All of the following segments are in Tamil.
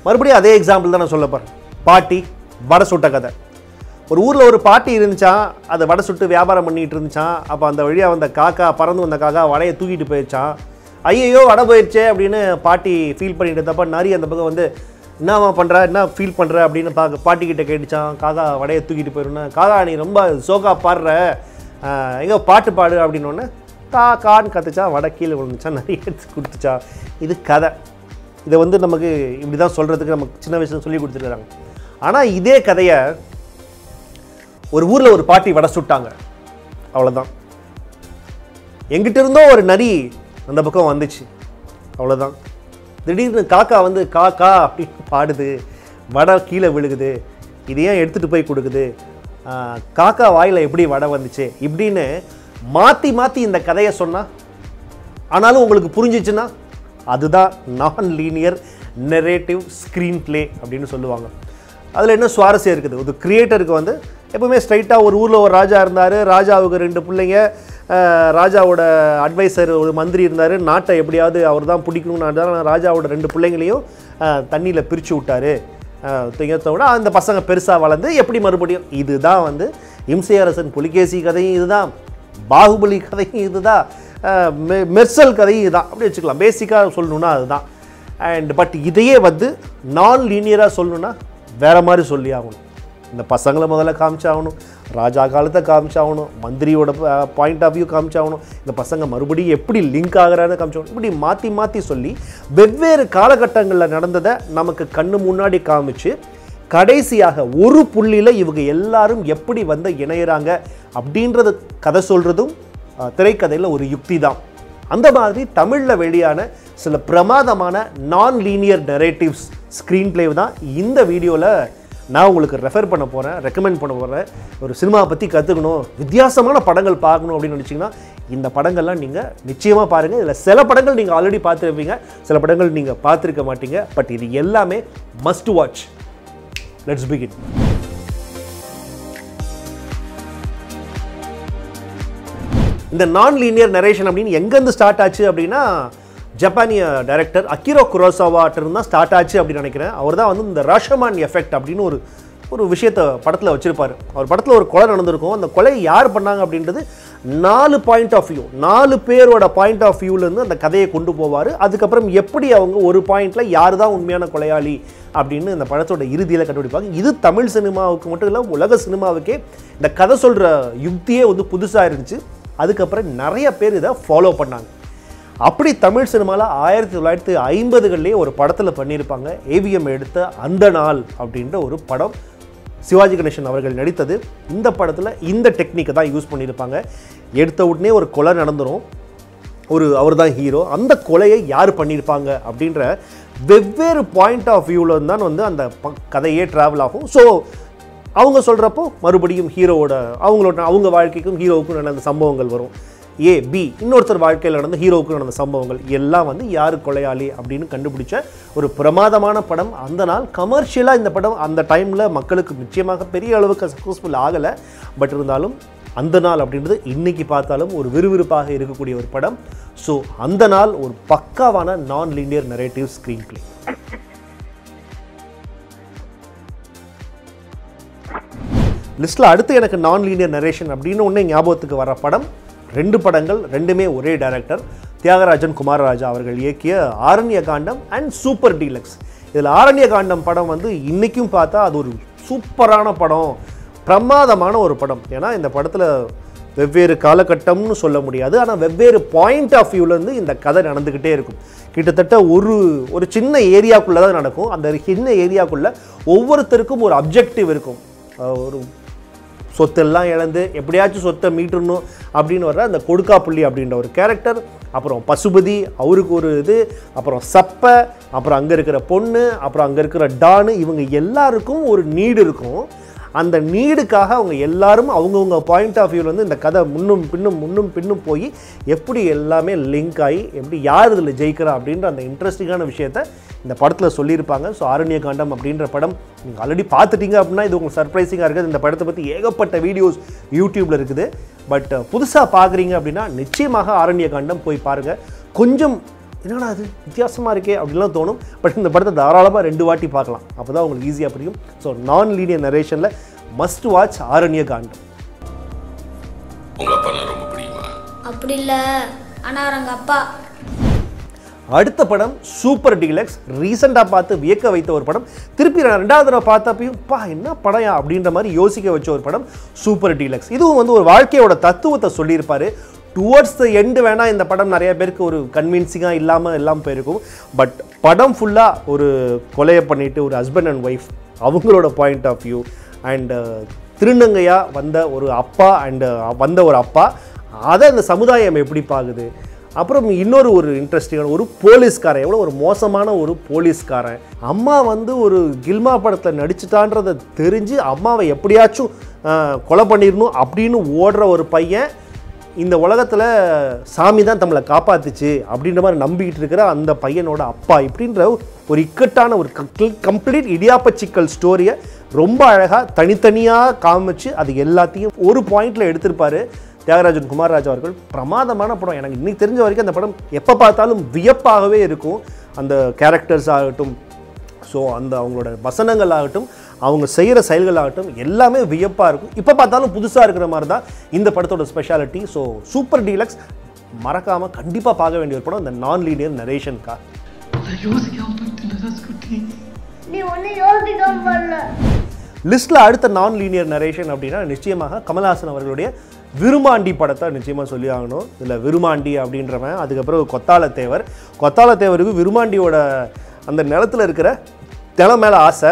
மறுபடியும் அதே எக்ஸாம்பிள் தான் நான் சொல்ல போகிறேன் பாட்டி வடை சுட்ட கதை ஒரு ஊரில் ஒரு பாட்டி இருந்துச்சான் அதை வடை சுட்டு வியாபாரம் பண்ணிட்டு இருந்துச்சான் அப்போ அந்த வழியாக வந்த காக்கா பறந்து வந்த காக்கா வடையை தூக்கிட்டு போயிடுச்சான் ஐயையோ வடை போயிடுச்சே அப்படின்னு பாட்டி ஃபீல் பண்ணிட்டு இருந்தப்ப நரி அந்த பக்கம் வந்து என்னவா பண்ணுற என்ன ஃபீல் பண்ணுற அப்படின்னு பார்க்க பாட்டிக்கிட்ட கேட்டுச்சான் காக்கா வடையை தூக்கிட்டு போயிடும்னா காக்கா நீ ரொம்ப சோகா பாடுற ஆஹ், எங்க பாட்டு பாடு அப்படின்னு ஒன்று கா கான்னு கத்துச்சா வடை கீழே விழுந்துச்சா நிறைய எடுத்து கொடுத்துச்சா இது கதை இதை வந்து நமக்கு இப்படி தான் சொல்கிறதுக்கு நமக்கு சின்ன வயசுல சொல்லி கொடுத்துருக்காங்க ஆனால் இதே கதையை ஒரு ஊரில் ஒரு பாட்டி வடை சுட்டாங்க அவ்வளோதான் எங்கிட்ட இருந்தோ ஒரு நரி அந்த பக்கம் வந்துச்சு அவ்வளோதான் திடீர்னு காக்கா வந்து காக்கா அப்படின்னு பாடுது வடை கீழே விழுகுது இது ஏன் எடுத்துகிட்டு போய் கொடுக்குது ஆஹ், காக்கா வாயில் எப்படி வடை வந்துச்சு இப்படின்னு மாற்றி மாற்றி இந்த கதையை சொன்னால் ஆனாலும் உங்களுக்கு புரிஞ்சிச்சுன்னா அதுதான் நான் லீனியர் நெரேட்டிவ் ஸ்க்ரீன் ப்ளே அப்படின்னு சொல்லுவாங்க அதில் என்ன சுவாரஸ்யம் இருக்குது ஒரு கிரியேட்டருக்கு வந்து எப்பவுமே ஸ்ட்ரைட்டாக ஒரு ஊரில் ஒரு ராஜா இருந்தார் ராஜாவுக்கு ரெண்டு பிள்ளைங்க அஹ், ராஜாவோட அட்வைசர் ஒரு மந்திரி இருந்தார் நாட்டை எப்படியாவது அவர் தான் பிடிக்கணும்னு தான் ராஜாவோட ரெண்டு பிள்ளைங்களையும் தண்ணியில் பிரித்து விட்டாரு விட அந்த பசங்க பெருசாக வளர்ந்து எப்படி மறுபடியும் இதுதான் வந்து இம்சையரசன் புலிகேசி கதையும் இதுதான் பாகுபலி கதையும் இதுதான் அஹ் மெ- மெர்சல் கதையும் இதுதான் அப்படி வச்சுக்கலாம் பேசிக்காக சொல்லணும்னா அதுதான் அண்ட் பட் இதையே வந்து நான் லீனியராக சொல்லணும்னா வேற மாதிரி சொல்லி ஆகணும் இந்த பசங்களை முதல்ல காமிச்சாகணும் ராஜா காலத்தை காமிச்சாகணும் மந்திரியோட பாயிண்ட் ஆஃப் வியூ காமிச்சாகணும் இந்த பசங்க மறுபடியும் எப்படி லிங்க் ஆகுறான்னு காமிச்சாகணும் இப்படி மாற்றி மாற்றி சொல்லி வெவ்வேறு காலகட்டங்களில் நடந்ததை நமக்கு கண்ணு முன்னாடி காமிச்சு கடைசியாக ஒரு புள்ளியில் இவங்க எல்லாரும் எப்படி வந்து இணையறாங்க அப்படின்றது கதை சொல்கிறதும் திரைக்கதையில் ஒரு யுக்தி தான் அந்த மாதிரி தமிழில் வெளியான சில பிரமாதமான நான் லீனியர் நரேட்டிவ்ஸ் ஸ்க்ரீன் பிளே தான் இந்த வீடியோவில் நான் உங்களுக்கு ரெஃபர் பண்ண போகிறேன் ரெக்கமெண்ட் பண்ண போகிறேன் ஒரு சினிமாவை பற்றி கற்றுக்கணும் வித்தியாசமான படங்கள் பார்க்கணும் அப்படின்னு நினச்சிங்கன்னா இந்த படங்கள்லாம் நீங்கள் நிச்சயமாக பாருங்கள் இதில் சில படங்கள் நீங்கள் ஆல்ரெடி பார்த்துருப்பீங்க சில படங்கள் நீங்கள் பார்த்துருக்க மாட்டீங்க பட் இது எல்லாமே மஸ்ட் வாட்ச் லெட்ஸ் பிகின் இந்த நான் லீனியர் நரேஷன் அப்படின்னு எங்கேருந்து ஸ்டார்ட் ஆச்சு அப்படின்னா ஜப்பானிய டைரக்டர் அக்கிரோ குரோசாவாட்டிருந்து தான் ஸ்டார்ட் ஆச்சு அப்படின்னு நினைக்கிறேன் அவர் தான் வந்து இந்த ராஷமான் எஃபெக்ட் அப்படின்னு ஒரு ஒரு விஷயத்தை படத்தில் வச்சிருப்பாரு அவர் படத்தில் ஒரு கொலை நடந்திருக்கும் அந்த கொலை யார் பண்ணாங்க அப்படின்றது நாலு பாயிண்ட் ஆஃப் வியூ நாலு பேரோட பாயிண்ட் ஆஃப் வியூலேருந்து அந்த கதையை கொண்டு போவார் அதுக்கப்புறம் எப்படி அவங்க ஒரு பாயிண்டில் யார் தான் உண்மையான கொலையாளி அப்படின்னு இந்த படத்தோட இறுதியில் கண்டுபிடிப்பாங்க இது தமிழ் சினிமாவுக்கு மட்டும் இல்லை உலக சினிமாவுக்கே இந்த கதை சொல்கிற யுக்தியே வந்து புதுசாக இருந்துச்சு அதுக்கப்புறம் நிறைய பேர் இதை ஃபாலோ பண்ணாங்க அப்படி தமிழ் சினிமாவில் ஆயிரத்தி தொள்ளாயிரத்தி ஐம்பதுகள்லேயே ஒரு படத்தில் பண்ணியிருப்பாங்க ஏவிஎம் எடுத்த அந்த நாள் அப்படின்ற ஒரு படம் சிவாஜி கணேசன் அவர்கள் நடித்தது இந்த படத்தில் இந்த டெக்னிக்கை தான் யூஸ் பண்ணியிருப்பாங்க எடுத்த உடனே ஒரு கொலை நடந்துரும் ஒரு அவர் தான் ஹீரோ அந்த கொலையை யார் பண்ணியிருப்பாங்க அப்படின்ற வெவ்வேறு பாயிண்ட் ஆஃப் வியூவில் தான் வந்து அந்த ப- கதையே ட்ராவல் ஆகும் ஸோ அவங்க சொல்கிறப்போ மறுபடியும் ஹீரோவோட அவங்களோட அவங்க வாழ்க்கைக்கும் ஹீரோவுக்கும் நடந்த சம்பவங்கள் வரும் ஏ பி இன்னொருத்தர் வாழ்க்கையில் நடந்த ஹீரோவுக்கு நடந்த சம்பவங்கள் எல்லாம் வந்து யார் கொலையாளி அப்படின்னு கண்டுபிடிச்ச ஒரு பிரமாதமான படம் அந்த நாள் கமர்ஷியலாக இந்த படம் அந்த டைமில் மக்களுக்கு நிச்சயமாக பெரிய அளவுக்கு சக்ஸஸ்ஃபுல் ஆகலை பட் இருந்தாலும் அந்த நாள் அப்படின்றது இன்னைக்கு பார்த்தாலும் ஒரு விறுவிறுப்பாக இருக்கக்கூடிய ஒரு படம் ஸோ அந்த நாள் ஒரு பக்காவான நான் லீனியர் நரேட்டிவ் ஸ்க்ரீன் பிளே லிஸ்ட்டில் அடுத்து எனக்கு நான் லீனியர் நரேஷன் அப்படின்னு ஒன்றே ஞாபகத்துக்கு வர படம் ரெண்டு படங்கள் ரெண்டுமே ஒரே டைரக்டர் தியாகராஜன் குமாரராஜா அவர்கள் இயக்கிய Aaranya Kaandam and Super Deluxe இதில் ஆரண்ய காண்டம் படம் வந்து இன்றைக்கும் பார்த்தா அது ஒரு சூப்பரான படம் பிரமாதமான ஒரு படம் ஏன்னா இந்த படத்தில் வெவ்வேறு காலகட்டம்னு சொல்ல முடியாது ஆனால் வெவ்வேறு பாயிண்ட் ஆஃப் வியூலேருந்து இந்த கதை நடந்துக்கிட்டே இருக்கும் கிட்டத்தட்ட ஒரு ஒரு சின்ன ஏரியாக்குள்ளே தான் நடக்கும் அந்த சின்ன ஏரியாக்குள்ளே ஒவ்வொருத்தருக்கும் ஒரு அப்ஜெக்டிவ் இருக்கும் அஹ் ஒரு சொத்தெல்லாம் இழந்து எப்படியாச்சும் சொத்தை மீட்டுறணும் அப்படின்னு வர்ற அந்த கொடுக்காப்புள்ளி அப்படின்ற ஒரு கேரக்டர் அப்புறம் பசுபதி அவருக்கு ஒரு இது அப்புறம் சப்பை அப்புறம் அங்கே இருக்கிற பொண்ணு அப்புறம் அங்கே இருக்கிற டானு இவங்க எல்லாருக்கும் ஒரு நீடு இருக்கும் அந்த நீடுக்காக அவங்க எல்லாரும் அவங்கவுங்க பாயிண்ட் ஆஃப் வியூவில் வந்து இந்த கதை முன்னும் பின்னும் முன்னும் பின்னும் போய் எப்படி எல்லாமே லிங்க் ஆகி எப்படி யார் இதில் ஜெயிக்கிறா அப்படின்ற அந்த இன்ட்ரெஸ்டிங்கான விஷயத்த இந்த படத்தில் சொல்லியிருப்பாங்க ஸோ ஆரண்ய காண்டம் அப்படின்ற படம் நீங்கள் ஆல்ரெடி பார்த்துட்டீங்க அப்படின்னா இது உங்களுக்கு சர்ப்ரைசிங்காக இருக்குது இந்த படத்தை பற்றி ஏகப்பட்ட வீடியோஸ் யூடியூப்பில் இருக்குது பட் புதுசாக பார்க்குறீங்க அப்படின்னா நிச்சயமாக ஆரண்ய காண்டம் போய் பாருங்கள் கொஞ்சம் என்னடா அது வித்தியாசமாக இருக்கே அப்படிலாம் தோணும் பட் இந்த படத்தை தாராளமாக ரெண்டு வாட்டி பார்க்கலாம் அப்போ தான் உங்களுக்கு ஈஸியாக புரியும் ஸோ நான் லீனியர் நரேஷனில் மஸ்ட் வாட்ச் ஆரண்ய காண்டம் உங்க அப்பா நான் ரொம்ப பிடிக்குமா அப்படி இல்லை ஆனால் அவங்க அப்பா அடுத்த படம் சூப்பர் டீலக்ஸ் ரீசெண்டாக பார்த்து வியக்க வைத்த ஒரு படம் திருப்பி நான் ரெண்டாவது தடவை பார்த்தப்பையும் பா என்ன படம்யா அப்படின்ற மாதிரி யோசிக்க வச்ச ஒரு படம் சூப்பர் டீலக்ஸ் இதுவும் வந்து ஒரு வாழ்க்கையோட தத்துவத்தை சொல்லியிருப்பாரு டுவர்ட்ஸ் த எண்டு வேணால் இந்த படம் நிறைய பேருக்கு ஒரு கன்வின்சிங்காக இல்லாமல் எல்லாம் போயிருக்கும் பட் படம் ஃபுல்லாக ஒரு கொலையை பண்ணிட்டு ஒரு ஹஸ்பண்ட் அண்ட் ஒய்ஃப் அவங்களோட பாயிண்ட் ஆஃப் வியூ அண்ட் திருநங்கையாக வந்த ஒரு அப்பா அண்டு வந்த ஒரு அப்பா அதை அந்த சமுதாயம் எப்படி பார்க்குது அப்புறம் இன்னொரு ஒரு இன்ட்ரெஸ்டிங்கான ஒரு போலீஸ்காரன் எவ்வளோ ஒரு மோசமான ஒரு போலீஸ்காரன் அம்மா வந்து ஒரு கில்மா படத்தில் நடிச்சிட்டான்றதை தெரிஞ்சு அம்மாவை எப்படியாச்சும் ஆஹ், கொலை பண்ணிடணும் அப்படின்னு ஓடுற ஒரு பையன் இந்த உலகத்தில் சாமி தான் நம்மளை காப்பாத்துச்சு அப்படின்ற மாதிரி நம்பிக்கிட்டு இருக்கிற அந்த பையனோட அப்பா இப்படின்ற ஒரு இக்கட்டான ஒரு கம்ப்ளீட் இடியாப்ப சிக்கல் ஸ்டோரியை ரொம்ப அழகாக தனித்தனியாக காமிச்சு அது எல்லாத்தையும் ஒரு பாயிண்டில் எடுத்திருப்பாரு தியாகராஜன் குமாரராஜ் அவர்கள் பிரமாதமான படம் எனக்கு இன்னைக்கு தெரிஞ்ச வரைக்கும் அந்த படம் எப்போ பார்த்தாலும் வியப்பாகவே இருக்கும் அந்த கேரக்டர்ஸ் ஆகட்டும் ஸோ அந்த அவங்களோட வசனங்கள் ஆகட்டும் அவங்க செய்கிற செயல்கள் ஆகட்டும் எல்லாமே வியப்பாக இருக்கும் இப்போ பார்த்தாலும் புதுசாக இருக்கிற மாதிரி தான் இந்த படத்தோட ஸ்பெஷாலிட்டி ஸோ சூப்பர் டீலக்ஸ் மறக்காமல் கண்டிப்பாக பார்க்க வேண்டிய ஒரு படம் இந்த நான் லீனியர் நரேஷன்கா நீ ஒன்றும் யோசிக்காம வரல லிஸ்ட்டில் அடுத்த நான் லீனியர் நரேஷன் அப்படின்னா நிச்சயமாக கமல்ஹாசன் அவர்களுடைய விருமாண்டி படத்தை நிச்சயமாக சொல்லி ஆகணும் இதில் விருமாண்டி அப்படின்றவன் அதுக்கப்புறம் கொத்தால தேவர் கொத்தால தேவருக்கு விருமாண்டியோட அந்த நிலத்துல இருக்கிற நிலம் மேலே ஆசை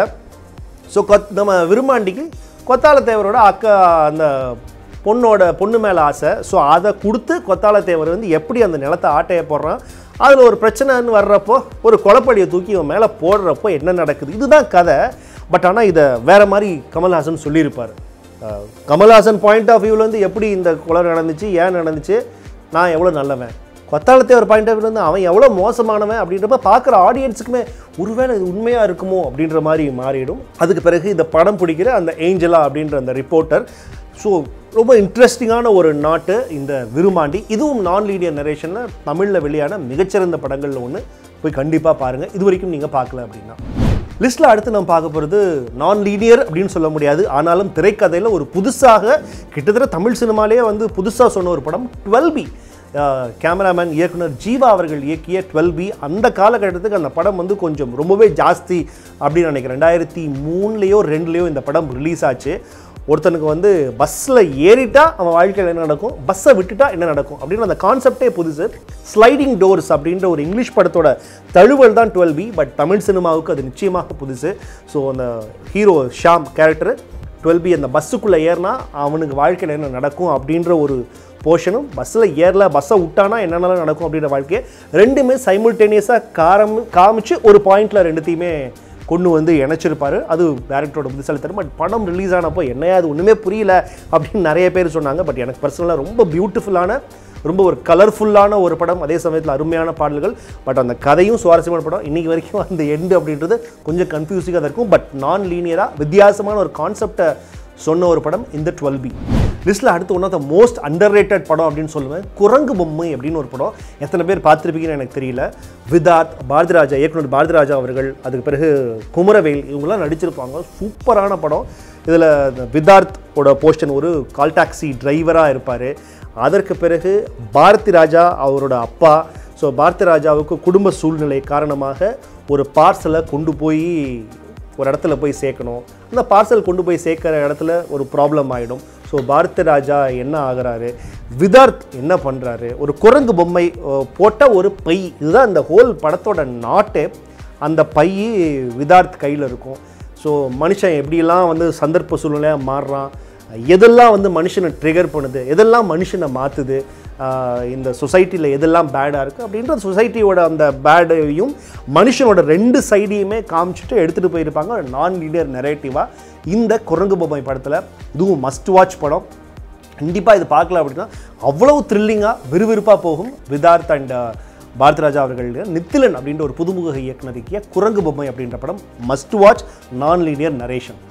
ஸோ கொத் நம்ம விருமாண்டிக்கு கொத்தால தேவரோட அக்கா அந்த பொண்ணோட பொண்ணு மேலே ஆசை ஸோ அதை கொடுத்து கொத்தால தேவர் வந்து எப்படி அந்த நிலத்தை ஆட்டைய போடுறான் அதில் ஒரு பிரச்சனைன்னு வர்றப்போ ஒரு கொலப்படியை தூக்கி இவன் மேலே போடுறப்போ என்ன நடக்குது இதுதான் கதை பட் ஆனால் இதை வேற மாதிரி கமல்ஹாசன் சொல்லியிருப்பார் அஹ், கமல்ஹாசன் பாயிண்ட் ஆஃப் வியூலேருந்து எப்படி இந்த கொலை நடந்துச்சு ஏன் நடந்துச்சு நான் எவ்வளோ நல்லவன் கொத்தாலத்தை ஒரு பாயிண்ட் ஆஃப் வியூலேருந்து அவன் எவ்வளோ மோசமானவன் அப்படின்றப்ப பார்க்குற ஆடியன்ஸுக்குமே ஒருவேளை இது உண்மையாக இருக்குமோ அப்படின்ற மாதிரி மாறிடும் அதுக்கு பிறகு இந்த படம் பிடிக்கிற அந்த ஏஞ்சலா அப்படின்ற அந்த ரிப்போர்ட்டர் ஸோ ரொம்ப இன்ட்ரெஸ்டிங்கான ஒரு நாட்டு இந்த விருமாண்டி இதுவும் நான் லீனியர் நரேஷனில் தமிழில் வெளியான மிகச்சிறந்த படங்களில் ஒன்று போய் கண்டிப்பாக பாருங்கள் இது வரைக்கும் நீங்கள் பார்க்கல அப்படின்னா லிஸ்ட்டில் அடுத்து நம்ம பார்க்க போகிறது நான் லீனியர் அப்படின்னு சொல்ல முடியாது ஆனாலும் திரைக்கதையில் ஒரு புதுசாக கிட்டத்தட்ட தமிழ் சினிமாலேயே வந்து புதுசாக சொன்ன ஒரு படம் டுவெல் பி கேமராமேன் இயக்குனர் ஜீவா அவர்கள் இயக்கிய டுவெல் பி அந்த காலகட்டத்துக்கு அந்த படம் வந்து கொஞ்சம் ரொம்பவே ஜாஸ்தி அப்படின்னு நினைக்கிறேன் ரெண்டாயிரத்தி மூணுலேயோ ரெண்டுலேயோ இந்த படம் ரிலீஸ் ஆச்சு ஒருத்தனுக்கு வந்து பஸ்ஸில் ஏறிட்டா அவன் வாழ்க்கையில் என்ன நடக்கும் பஸ்ஸை விட்டுட்டா என்ன நடக்கும் அப்படின்னு அந்த கான்செப்டே புதுசு ஸ்லைடிங் டோர்ஸ் அப்படின்ற ஒரு இங்கிலீஷ் படத்தோட தழுவல் தான் டுவெல் பி பட் தமிழ் சினிமாவுக்கு அது நிச்சயமாக புதுசு ஸோ அந்த hero Sham character twelve B அந்த பஸ்ஸுக்குள்ளே ஏறினா அவனுக்கு வாழ்க்கையில் என்ன நடக்கும் அப்படின்ற ஒரு போர்ஷனும் பஸ்ஸில் ஏறல பஸ்ஸை விட்டானா என்னென்னலாம் நடக்கும் அப்படின்ற வாழ்க்கையை ரெண்டுமே சைமுல்டேனியஸாக காரம் காமிச்சு ஒரு பாயிண்டில் ரெண்டுத்தையுமே கொண்டு வந்து இணைச்சிருப்பாரு அது டேரக்டரோட புத்திசாலித்தனம் பட் படம் ரிலீஸ் ஆனப்போ என்னையா அது ஒன்றுமே புரியல அப்படின்னு நிறைய பேர் சொன்னாங்க பட் எனக்கு பர்சனலாக ரொம்ப பியூட்டிஃபுல்லான ரொம்ப ஒரு கலர்ஃபுல்லான ஒரு படம் அதே சமயத்தில் அருமையான பாடல்கள் பட் அந்த கதையும் சுவாரஸ்யமான படம் இன்னைக்கு வரைக்கும் அந்த எண்டு அப்படின்றது கொஞ்சம் கன்ஃபியூசிங்காக தான் இருக்கும் பட் நான் லீனியராக வித்தியாசமான ஒரு கான்செப்டை சொன்ன ஒரு படம் இந்த டுவெல் பி லிஸ்ட்டில் அடுத்து one of the most underrated படம் அப்படின்னு சொல்லுவேன் குரங்கு பொம்மை அப்படின்னு ஒரு படம் எத்தனை பேர் பார்த்துருப்பீங்கன்னு எனக்கு தெரியல விதார்த் பாரதிராஜா இயக்குனர் பாரதிராஜா அவர்கள் அதுக்கு பிறகு குமரவேல் இவங்கெல்லாம் நடிச்சிருப்பாங்க சூப்பரான படம் இதில் விதார்த்தோட போஸ்டன் ஒரு கால் டாக்ஸி டிரைவராக இருப்பார் அதற்கு பிறகு பாரதி ராஜா அவரோட அப்பா ஸோ பாரதி ராஜாவுக்கு குடும்ப சூழ்நிலை காரணமாக ஒரு பார்சலை கொண்டு போய் ஒரு இடத்துல போய் சேர்க்கணும் அந்த பார்சல் கொண்டு போய் சேர்க்குற இடத்துல ஒரு ப்ராப்ளம் ஆகிடும் ஸோ பாரதி ராஜா என்ன ஆகுறாரு விதார்த் என்ன பண்ணுறாரு ஒரு குரங்கு பொம்மை அஹ், போட்ட ஒரு பை இதுதான் இந்த ஹோல் படத்தோட நாட்டே அந்த பை விதார்த் கையில் இருக்கும் ஸோ மனுஷன் எப்படியெல்லாம் வந்து சந்தர்ப்ப சூழ்நிலையாக மாறுறான் எதெல்லாம் வந்து மனுஷனை ட்ரிகர் பண்ணுது எதெல்லாம் மனுஷனை மாற்றுது இந்த சொசைட்டியில் எதெல்லாம் பேடாக இருக்குது அப்படின்ற சொசைட்டியோட அந்த பேடையும் மனுஷனோட ரெண்டு சைடையுமே காமிச்சிட்டு எடுத்துகிட்டு போயிருப்பாங்க நான் லீனியர் நெரேட்டிவாக இந்த குரங்கு பொம்மை படத்தில் இதுவும் மஸ்ட் வாட்ச் படம் கண்டிப்பாக இது பார்க்கல அப்படின்னா அவ்வளவு த்ரில்லிங்காக விறுவிறுப்பாக போகும் விதார்த் அண்ட் பாரதிராஜா அவர்கள் நித்திலன் அப்படின்ற ஒரு புதுமுக இயக்குனர் இயக்கிய குரங்கு பொம்மை அப்படின்ற படம் must watch non linear narration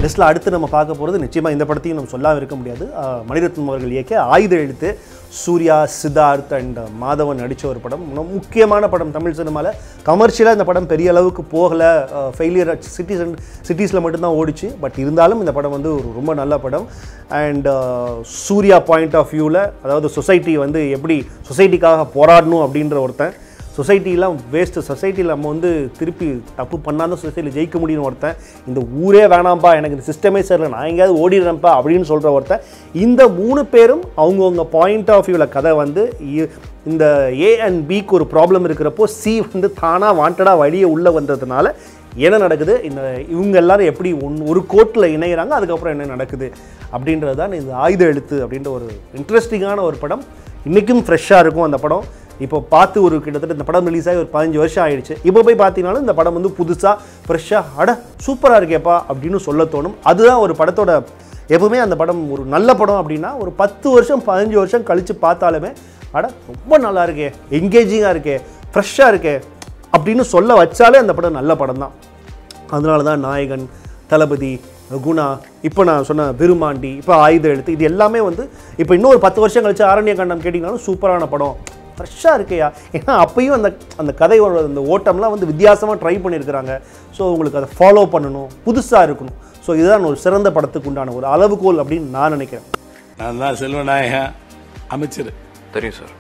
லிஸ்ட்டில் அடுத்து நம்ம பார்க்க போகிறது நிச்சயமாக இந்த படத்தையும் நம்ம சொல்லாம இருக்க முடியாது அஹ், மணிரத்னம் அவர்கள் இயக்கிய ஆயுத எழுத்து சூர்யா சித்தார்த் அண்ட் மாதவன் நடித்த ஒரு படம் ரொம்ப முக்கியமான படம் தமிழ் சினிமாவில் கமர்ஷியலாக இந்த படம் பெரிய அளவுக்கு போகலை ஃபெயிலியர் சிட்டிஸ் அண்ட் சிட்டிஸில் மட்டும்தான் ஓடிச்சு பட் இருந்தாலும் இந்த படம் வந்து ஒரு ரொம்ப நல்ல படம் அண்ட் சூர்யா பாயிண்ட் ஆஃப் வியூவில் அதாவது சொசைட்டி வந்து எப்படி சொசைட்டிக்காக போராடணும் அப்படின்ற ஒருத்தன் சொசைட்டிலாம் வேஸ்ட்டு சொசைட்டியில் நம்ம வந்து திருப்பி தப்பு பண்ணாதான் சொசைட்டியில் ஜெயிக்க முடியும்னு ஒருத்தன் இந்த ஊரே வேணாம்ப்பா எனக்கு இந்த சிஸ்டமே சரியில்லை நான் எங்கேயாவது ஓடிடுறேன்ப்பா அப்படின்னு சொல்கிற ஒருத்தன் இந்த மூணு பேரும் அவங்கவுங்க பாயிண்ட் ஆஃப் வியூவில் கதை வந்து இ- இந்த ஏ அண்ட் பிக்கு ஒரு ப்ராப்ளம் இருக்கிறப்போ சி வந்து தானாக வாண்டடாக வழியே உள்ளே வந்ததுனால என்ன நடக்குது இந்த இவங்க எல்லாரும் எப்படி ஒன் ஒரு கோட்டில் இணையிறாங்க அதுக்கப்புறம் என்ன நடக்குது அப்படின்றது தான் இந்த ஆயுத எழுத்து அப்படின்ற ஒரு இன்ட்ரெஸ்டிங்கான ஒரு படம் இன்றைக்கும் ஃப்ரெஷ்ஷாக இருக்கும் அந்த படம் இப்போ பார்த்து ஒரு கிட்டத்தட்ட இந்த படம் ரிலீஸ் ஆகி ஒரு பதினஞ்சு வருஷம் ஆயிடுச்சு இப்போ போய் பார்த்தீங்கனாலும் இந்த படம் வந்து புதுசாக ஃப்ரெஷ்ஷாக அட சூப்பராக இருக்கேப்பா அப்படின்னு சொல்ல தோணும் அதுதான் ஒரு படத்தோட எப்பவுமே அந்த படம் ஒரு நல்ல படம் அப்படின்னா ஒரு பத்து வருஷம் பதினஞ்சு வருஷம் கழித்து பார்த்தாலுமே அட ரொம்ப நல்லா இருக்கே எங்கேஜிங்காக இருக்கே ஃப்ரெஷ்ஷாக இருக்கே அப்படின்னு சொல்ல வச்சாலே அந்த படம் நல்ல படம் தான் அதனால தான் நாயகன் தளபதி குணா இப்போ நான் சொன்ன விருமாண்டி இப்போ ஆயுத எழுத்து இது எல்லாமே வந்து இப்போ இன்னொரு பத்து வருஷம் கழிச்சு ஆரண்ய கண்டம் கேட்டிங்கனாலும் சூப்பரான படம் ஃப்ரெஷ்ஷாக இருக்கையா ஏன்னா அப்பயும் அந்த அந்த கதையோட அந்த ஓட்டம்லாம் வந்து வித்தியாசமாக ட்ரை பண்ணியிருக்கிறாங்க ஸோ உங்களுக்கு அதை ஃபாலோ பண்ணணும் புதுசாக இருக்கணும் ஸோ இதுதான் ஒரு சிறந்த படத்துக்கு உண்டான ஒரு அளவுகோல் அப்படின்னு நான் நினைக்கிறேன் நான் தான் செல்வநாயகன் அமைச்சர் தெரியும் சார்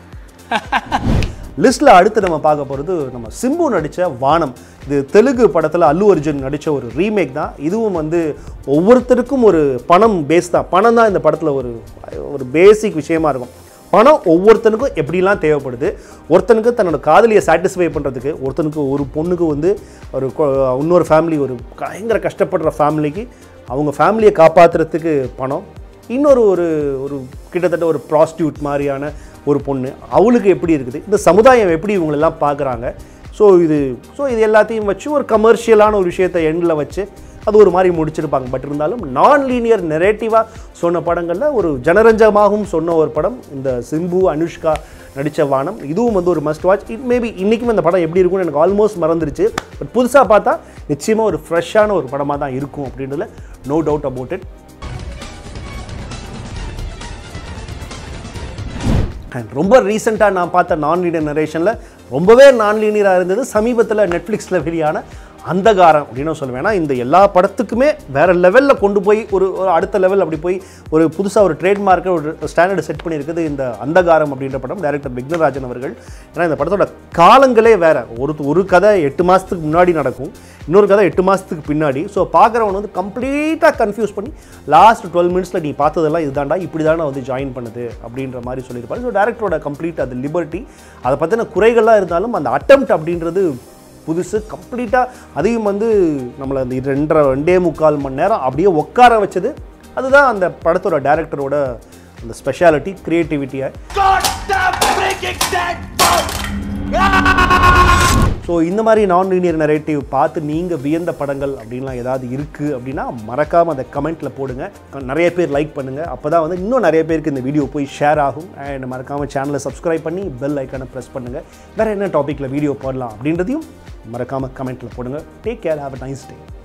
லிஸ்ட்டில் அடுத்து நம்ம பார்க்க போகிறது நம்ம சிம்பு நடித்த வானம் இது தெலுங்கு படத்தில் அல்லு அர்ஜுன் நடித்த ஒரு ரீமேக் தான் இதுவும் வந்து ஒவ்வொருத்தருக்கும் ஒரு பணம் பேஸ் தான் பணம் தான் இந்த படத்தில் ஒரு ஒரு பேசிக் விஷயமா இருக்கும் பணம் ஒவ்வொருத்தனுக்கும் எப்படிலாம் தேவைப்படுது ஒருத்தனுக்கு தன்னோட காதலியை சாட்டிஸ்ஃபை பண்ணுறதுக்கு ஒருத்தனுக்கு ஒரு பொண்ணுக்கு வந்து ஒரு கொ- இன்னொரு ஃபேமிலி ஒரு பயங்கர கஷ்டப்படுற ஃபேமிலிக்கு அவங்க ஃபேமிலியை காப்பாற்றுறதுக்கு பணம் இன்னொரு ஒரு ஒரு கிட்டத்தட்ட ஒரு ப்ராஸ்டியூட் மாதிரியான ஒரு பொண்ணு அவளுக்கு எப்படி இருக்குது இந்த சமுதாயம் எப்படி இவங்களெல்லாம் பார்க்குறாங்க ஸோ இது ஸோ இது எல்லாத்தையும் வச்சு ஒரு கமர்ஷியலான ஒரு விஷயத்தை எண்டில் வச்சு அது ஒரு மாதிரி முடிச்சிருப்பாங்க பட் இருந்தாலும் நான் லீனியர் நெரேட்டிவாக சொன்ன படங்களில் ஒரு ஜனரஞ்சமாகவும் சொன்ன ஒரு படம் இந்த சிம்பு அனுஷ்கா நடித்த வானம் இதுவும் வந்து ஒரு மஸ்ட் வாட்ச் இட் மேபி இன்றைக்கும் இந்த படம் எப்படி இருக்கும்னு எனக்கு ஆல்மோஸ்ட் மறந்துருச்சு பட் புதுசாக பார்த்தா நிச்சயமாக ஒரு ஃப்ரெஷ்ஷான ஒரு படமாக தான் இருக்கும் அப்படின்றதுல no doubt about it and ரொம்ப ரீசெண்டாக நான் பார்த்த நான் லீனியர் நரேஷனில் ரொம்பவே நான் லீனியராக இருந்தது சமீபத்தில் நெட்ஃப்ளிக்ஸில் வெளியான அந்தகாரம் அப்படின்னு சொல்லுவேன் ஏன்னா இந்த எல்லா படத்துக்குமே வேறு லெவலில் கொண்டு போய் ஒரு ஒரு அடுத்த லெவல் அப்படி போய் ஒரு புதுசாக ஒரு ட்ரேட்மார்க்கை ஒரு ஸ்டாண்டர்டு செட் பண்ணியிருக்குது இந்த அந்தகாரம் அப்படின்ற படம் டைரக்டர் விக்னராஜன் அவர்கள் ஏன்னா இந்த படத்தோட காலங்களே வேற ஒரு ஒரு கதை எட்டு மாதத்துக்கு முன்னாடி நடக்கும் இன்னொரு கதை எட்டு மாதத்துக்கு பின்னாடி ஸோ பார்க்குறவன் வந்து கம்ப்ளீட்டாக கன்ஃபியூஸ் பண்ணி லாஸ்ட் டுவெல் மினிட்ஸில் நீ பார்த்ததெல்லாம் இதுதான்டா இப்படி தானே வந்து ஜாயின் பண்ணுது அப்படின்ற மாதிரி சொல்லியிருப்பாரு ஸோ டேரக்டரோட கம்ப்ளீட் அது லிபர்ட்டி அதை பற்றின குறைகள்லாம் இருந்தாலும் அந்த அட்டம்ப்ட் அப்படின்றது புதுசு கம்ப்ளீட்டாக அதையும் வந்து நம்மளை அந்த ரெண்டரை ரெண்டே முக்கால் மணி நேரம் அப்படியே உட்கார வச்சது அதுதான் அந்த படத்தோட டேரக்டரோட அந்த ஸ்பெஷாலிட்டி க்ரியேட்டிவிட்டியை ஸோ இந்த மாதிரி நான் லீனியர் நரேட்டிவ் பார்த்து நீங்கள் வியந்த படங்கள் அப்படின்லாம் ஏதாவது இருக்குது அப்படின்னா மறக்காமல் அதை கமெண்ட்டில் போடுங்க நிறைய பேர் லைக் பண்ணுங்கள் அப்போ தான் வந்து இன்னும் நிறைய பேருக்கு இந்த வீடியோ போய் ஷேர் ஆகும் அண்ட் மறக்காமல் சேனலை சப்ஸ்கிரைப் பண்ணி பெல் ஐக்கானை ப்ரெஸ் பண்ணுங்கள் வேறு என்ன டாப்பிக்கில் வீடியோ போடலாம் அப்படின்றதையும் மறக்காமல் கமெண்ட்டில் போடுங்க take care have a nice day